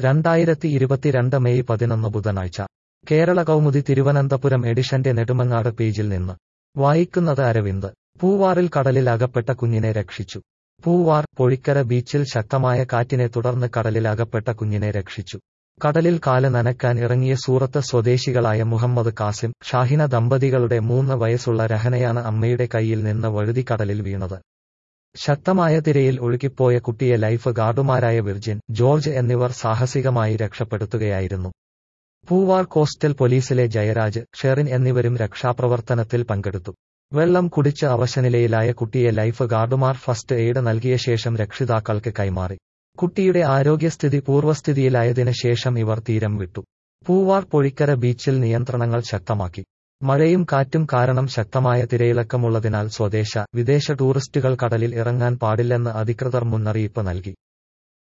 രണ്ടായിരത്തി ഇരുപത്തിരണ്ട് മെയ് പതിനൊന്ന് ബുധനാഴ്ച കേരള കൗമുദി തിരുവനന്തപുരം എഡിഷന്റെ നെടുമങ്ങാട് പേജിൽ നിന്ന് വായിക്കുന്നത് അരവിന്ദ് പൂവാറിൽ കടലിൽ അകപ്പെട്ട കുഞ്ഞിനെ രക്ഷിച്ചു പൂവാർ പൊഴിക്കര ബീച്ചിൽ ശക്തമായ കാറ്റിനെ തുടർന്ന് കടലിൽ അകപ്പെട്ട കുഞ്ഞിനെ രക്ഷിച്ചു കടലിൽ കാല് നനക്കാൻ ഇറങ്ങിയ സൂറത്ത് സ്വദേശികളായ മുഹമ്മദ് കാസിം ഷാഹിന ദമ്പതികളുടെ മൂന്ന് വയസ്സുള്ള രഹനയാണ് അമ്മയുടെ കൈയിൽ നിന്ന് വഴുതി കടലിൽ വീണത് ശക്തമായ തിരയിൽ ഒഴുകിപ്പോയ കുട്ടിയെ ലൈഫ് ഗാർഡുമാരായ വിർജിൻ ജോർജ് എന്നിവർ സാഹസികമായി രക്ഷപ്പെടുത്തുകയായിരുന്നു പൂവാർ കോസ്റ്റൽ പോലീസിലെ ജയരാജ് ഷെറിൻ എന്നിവരും രക്ഷാപ്രവർത്തനത്തിൽ പങ്കെടുത്തു വെള്ളം കുടിച്ച് അവശനിലയിലായ കുട്ടിയെ ലൈഫ് ഗാർഡുമാർ ഫസ്റ്റ് എയ്ഡ് നൽകിയ ശേഷം രക്ഷിതാക്കൾക്ക് കൈമാറി കുട്ടിയുടെ ആരോഗ്യസ്ഥിതി പൂർവ്വസ്ഥിതിയിലായതിനു ശേഷം ഇവർ തീരം വിട്ടു പൂവാർ പൊഴിക്കര ബീച്ചിൽ നിയന്ത്രണങ്ങൾ ശക്തമാക്കി മഴയും കാറ്റും കാരണം ശക്തമായ തിരയിളക്കമുള്ളതിനാൽ സ്വദേശ വിദേശ ടൂറിസ്റ്റുകൾ കടലിൽ ഇറങ്ങാൻ പാടില്ലെന്ന് അധികൃതർ മുന്നറിയിപ്പ് നൽകി